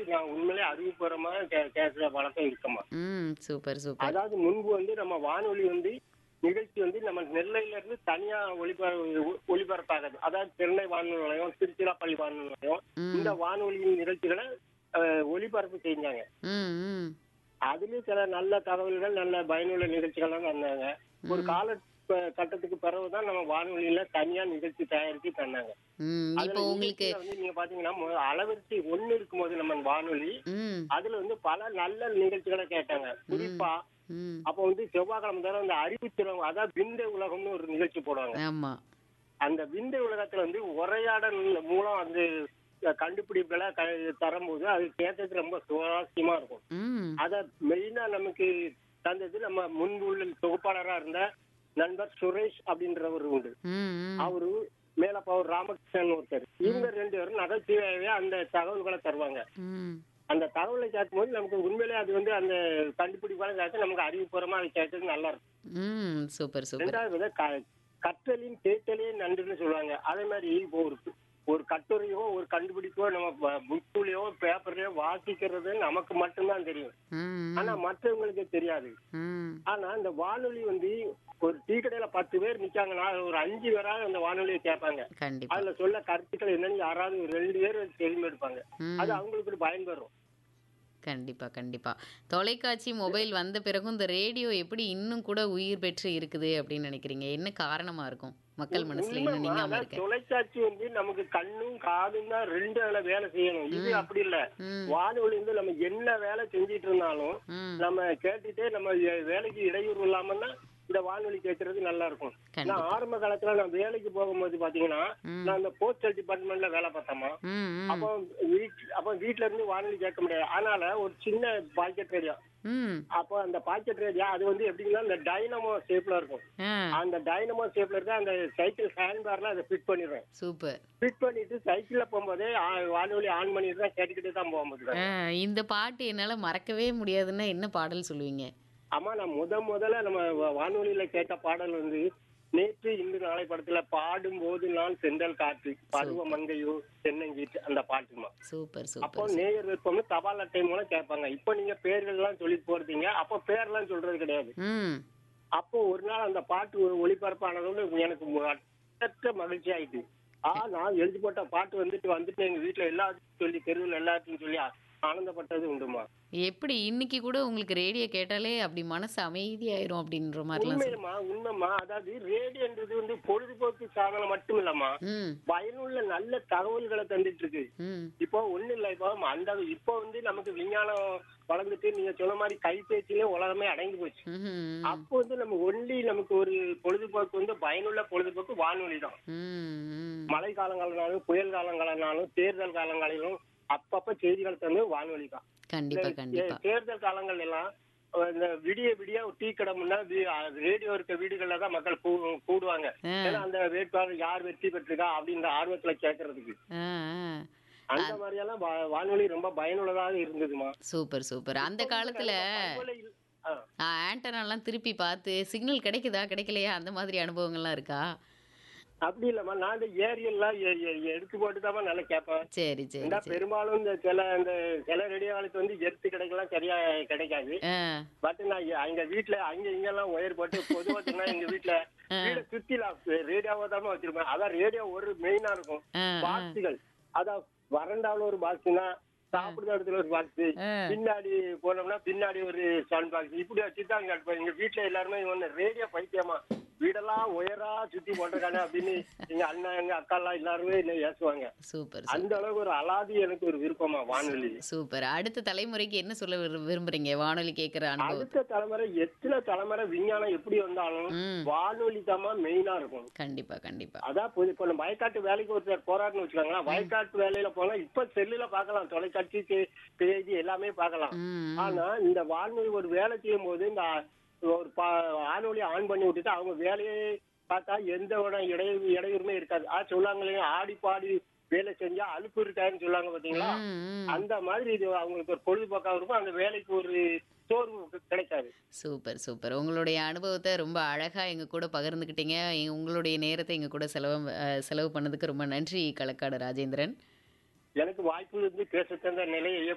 நான் உண்மையிலே அறிவுபூர்வமா கே- கேட்கிற வழக்கம் இருக்குமா ம் சூப்பர் சூப்பர் அதாவது முன்பு வந்து நம்ம வானொலி வந்து நிகழ்ச்சி வந்து நம்ம நெல்லையில இருந்து தனியா ஒளிபர ஒளிபரப்பாகாது அதாவது சென்னை வானொலி நிலையம் திருச்சிராப்பள்ளி வானொலி நிலையம் ம். இந்த வானொலியின் நிகழ்ச்சிகளை அஹ், ஒளிபரப்பு செஞ்சாங்க ம் ம் அதுலயும் சில நல்ல தகவல்கள் நல்ல பயனுள்ள நிகழ்ச்சிகள்லாம் தந்தாங்க ஒரு கால ப- கட்டத்துக்கு பிறகுதான் நம்ம வானொலியில தனியா நிகழ்ச்சி தயாரிச்சு தந்தாங்க ம் இப்போ அதுல உங்களுக்கு நிகழ்ச்சியில வந்து நீங்க பாத்தீங்கன்னா மொ- அலைவரிசை ஒண்ணு இருக்கும்போது நம்ம வானொலி ம் அதுல வந்து பல நல்ல நிகழ்ச்சிகளை கேட்டாங்க குறிப்பா ம் அப்ப வந்து செவ்வாய்க்கிழமை தவிர அந்த அறிவுத்திறன் அதாவது விந்தை உலகம்னு ஒரு நிகழ்ச்சி போடுவாங்க ஆமா அந்த விந்தை உலகத்துல வந்து உரையாடல் மூலம் அந்த கண்டுபிடிப்புகளை க- தரும்போது அது கேட்கறதுக்கு ரொம்ப சுவாரஸ்யமா இருக்கும் ம் அத மெயினா நமக்கு தந்தது நம்ம முன்பு உள்ள தொகுப்பாளரா இருந்த நண்பர் சுரேஷ் அப்படின்றவர் உண்டு ம் ம் அவரு மேலப்பாவூர் ராமகிருஷ்ணன் ஒருத்தர் இவங்க ரெண்டு பேரும் நகைச்சுவையாவே அந்த தகவல்களை தருவாங்க ம் அந்த தகவலை கேட்கும்போது நமக்கு உண்மையிலே அது வந்து அந்த கண்டுபிடிப்பால கேட்க நமக்கு அறிவுபூர்வமா அதை கேட்கறது நல்லா இருக்கும் ம் சூப்பர் சூப்பர் ரெண்டாவது வந்து க- கற்றலின் கேட்டலே நன்றுன்னு சொல்லுவாங்க அதே மாதிரி இப்போ ஒரு ஒரு கட்டுரையோ ஒரு கண்டுபிடிப்போ நம்ம புக்குலயோ பேப்பர்லயோ வாசிக்கிறது நமக்கு மட்டும்தான் தெரியும் ம் ஆனா மற்றவங்களுக்கு தெரியாது ம் ஆனா இந்த வானொலி வந்து ஒரு டீ கடையில பத்து பேர் நிக்காங்கன்னா அதுல ஒரு அஞ்சு பேராவது அந்த வானொலியை கேட்பாங்க கண்டிப்பா அதுல சொல்ல கருத்துக்கள் என்னன்னு யாராவது ஒரு ரெண்டு பேர் தெரிஞ்சு எடுப்பாங்க ம் அது அவங்களுக்கு ஒரு பயன் பெறும் கண்டிப்பா கண்டிப்பா தொலைக்காட்சி மொபைல் வந்த பிறகும் இந்த ரேடியோ எப்படி இன்னும் கூட உயிர் பெற்று இருக்குது அப்படின்னு நினைக்கிறீங்க என்ன காரணமா இருக்கும் மக்கள் மனசுல இன்னும் உண்மைமா, நீங்காம அதான் இருக்க தொலைக்காட்சி வந்து நமக்கு கண்ணும் காதும் தான் ரெண்டு வேலை வேலை செய்யணும் இது அப்படி இல்ல ம் வானொலி வந்து நம்ம என்ன வேலை செஞ்சிட்டு இருந்தாலும் ம் நம்ம கேட்டுட்டே நம்ம வே- வேலைக்கு இடையூறு இல்லாமன்னா இந்த வானொலி கேட்கறது நல்லா இருக்கும் கண்டிப்பா நான் ஆரம்ப காலத்துல நான் வேலைக்கு போகும்போது பாத்தீங்கன்னா ம். நான் அந்த போஸ்டல் டிபார்ட்மெண்ட்ல வேலை பார்த்தோமா ம் ம் அப்போ வீட் அப்போ வீட்ல இருந்து வானொலி கேட்க முடியாது அதனால ஒரு சின்ன பாக்கெட் ரேடியோ ம் அப்போ அந்த பாக்கெட் ரேடியோ அது வந்து எப்படின்னா இந்த டைனமோ ஷேப்ல இருக்கும் ஆ அந்த டைனமோ ஷேப்ல இருக்க அந்த சைக்கிள் ஹேண்ட் பார்ல அதை ஃபிட் பண்ணிடுவேன் சூப்பர் ஃபிட் பண்ணிட்டு சைக்கிள்ல போகும்போதே ஆ- வானொலி ஆன் பண்ணிட்டு தான் கேட்டுக்கிட்டு தான் போகும்போது ஆ, இந்த பாட்டு என்னால மறக்கவே முடியாதுன்னா என்ன பாடல் சொல்லுவீங்க ஆமா நான் முத முதல்ல நம்ம வா- வானொலியில கேட்ட பாடல் வந்து நேற்று இன்று நாளை படத்துல பாடும் போது நான் செந்தல் காற்று பருவ மங்கையோ தென்னங்கீற்று அந்த பாட்டுமா சூப்பர் அப்போ சூப்பர் நேயர் விருப்பம்னு தபால் அட்டை மூலம் கேட்பாங்க இப்போ நீங்க பேர்கள் எல்லாம் சொல்லி போறீங்க அப்போ பேர்லாம் சொல்றது கிடையாது ம் அப்போ ஒரு நாள் அந்த பாட்டு ஒ- ஒளிபரப்பானதோடு எனக்கு மு- அற்ற மகிழ்ச்சி ஆயிட்டு ஆ நான் எழுதி போட்ட பாட்டு வந்துட்டு வந்துட்டு எங்க வீட்டுல எல்லாத்தையும் சொல்லி தெருவில் எல்லாத்தையும் சொல்லி ஆ- ஆனந்தப்பட்டது உண்டுமா எப்படி இன்னைக்கு கூட உங்களுக்கு ரேடியோ கேட்டாலே அப்படி மனசு அமைதியாயிரும் அப்படின்ற மாதிரிலாம் சொல்லு உண்மையம்மா உண்மைமா அதாவது ரேடியோன்றது வந்து பொழுதுபோக்கு சாதனம் மட்டும் இல்லம்மா ம் பயனுள்ள நல்ல தகவல்களை தந்துட்டு இருக்கு ம் இப்போ ஒண்ணு இல்ல இப்போ அந்த இப்போ வந்து நமக்கு விஞ்ஞானம் வளர்ந்துட்டு நீங்க சொன்ன மாதிரி கைபேசியிலே உலகமே அடங்கி போச்சு ம்ஹும். அப்போ வந்து நம்ம ஒன்லி நமக்கு ஒரு பொழுதுபோக்கு வந்து பயனுள்ள பொழுதுபோக்கு வானொலி தான் ம், ம். மழை காலங்களானாலும் புயல் காலங்களானாலும் தேர்தல் காலங்களிலும் அப்பப்ப செய்திகள் தந்து வானொலி தான் கண்டிப்பா கண்டிப்பா தே- தேர்தல் காலங்கள் எல்லாம் அஹ், இந்த விடிய விடிய ஒரு டீ கடை முன்னா ரேடியோ இருக்க வீடுகள்ல தான் மக்கள் கூ- கூடுவாங்க ஆ. ஏன்னா அந்த வேட்பாளர் யார் வெற்றி பெற்றிருக்கா அப்படின்ற ஆர்வத்துல கேட்கறதுக்கு ஆ, ஆ. அந்த மாதிரி எல்லாம் வா- வானொலி ரொம்ப பயனுள்ளதாக இருந்ததுமா சூப்பர் சூப்பர் அந்த காலத்துல பண்பலை இல்ல- ஆ. ஆண்டனாலாம் திருப்பி பார்த்து சிக்னல் கிடைக்குதா கிடைக்கலையா அந்த மாதிரி அனுபவங்கள்லாம் இருக்கா அப்படி இல்லம்மா நான் இந்த ஏரியல்லாம் எ- எ- எடுத்து போட்டு தான் நல்லா கேட்பேன் சரி சரி ஏன்னா சரி பெரும்பாலும் இந்த சில இந்த சில ரேடியோ காலத்து வந்து எர்த்து கிடைக்கலாம் சரியா கிடைக்காது ஆ பட் நான் இங்க- அங்க வீட்டுல அங்க இங்கெல்லாம் ஒயர் போட்டு பொதுவா சொன்னா எங்க வீட்டுல வீட சுத்தில ரேடியோவை தான் வச்சிருப்பேன் அதான் ரேடியோ ஒரு மெயினா இருக்கும் ஆ, பாக்ஸுகள் அதான் வறண்டாவில் ஒரு பாக்ஸ்னா சாப்பிடுற இடத்துல ஒரு பாக்ஸ் ஆ. பின்னாடி போனோம்னா பின்னாடி ஒரு சவுண்ட் பாக்ஸ் இப்படி வச்சுதான் கேட்பேன் எங்க வீட்டுல எல்லாருமே இவன் ரேடியோ பைத்தியமா வீடெல்லாம் உயரா சுத்தி போட்டிருக்கானே அப்படின்னு எங்க அண்ணன் எங்க அக்கா எல்லாம் எல்லாருமே என்ன ஏசுவாங்க சூப்பர் அந்த அளவுக்கு ஒரு அலாதி எனக்கு ஒரு விருப்பமா வானொலி சூப்பர் அடுத்த தலைமுறைக்கு என்ன சொல்ல விரு- விரும்புறீங்க வானொலி கேட்கிற அனுபவம் அடுத்த தலைமுறை எத்தனை தலைமுறை விஞ்ஞானம் எப்படி வந்தாலும் ம் வானொலி தாமா மெயினா இருக்கும் கண்டிப்பா கண்டிப்பா அதான் புது- இப்ப நம்ம வயக்காட்டு வேலைக்கு ஒருத்தர் போராட்டம் வச்சுக்கோங்களேன் வயக்காட்டு வேலையில போனா இப்ப செல்லுல பார்க்கலாம் தொலைக்காட்சி செ- செய்தி எல்லாமே பார்க்கலாம் ம் ஆனா இந்த வானொலி ஒரு வேலை செய்யும் போது இந்த ஆ- ஒரு பா- வானொலி ஆன் பண்ணி விட்டுட்டு அவங்க வேலையை பார்த்தா எந்த ஒரு இடை- இடையூறுமே இருக்காது ஆ சொல்லுவாங்க இல்லையா ஆடி பாடி வேலை செஞ்சா அலுப்பு இருக்காதுன்னு சொல்லுவாங்க பாத்தீங்களா ம், ம். அந்த மாதிரி இது அவங்களுக்கு ஒரு பொழுதுபோக்கா இருக்கும் அந்த வேலைக்கு ஒரு சோர்வு கிடைக்காது சூப்பர் சூப்பர் உங்களுடைய அனுபவத்தை ரொம்ப அழகா எங்க கூட பகிர்ந்துக்கிட்டீங்க எங்க- உங்களுடைய நேரத்தை எங்க கூட செலவு அஹ், செலவு பண்ணதுக்கு ரொம்ப நன்றி களக்காடு ராஜேந்திரன் எனக்கு வாய்ப்பு இருந்து பேச தந்த நிலையை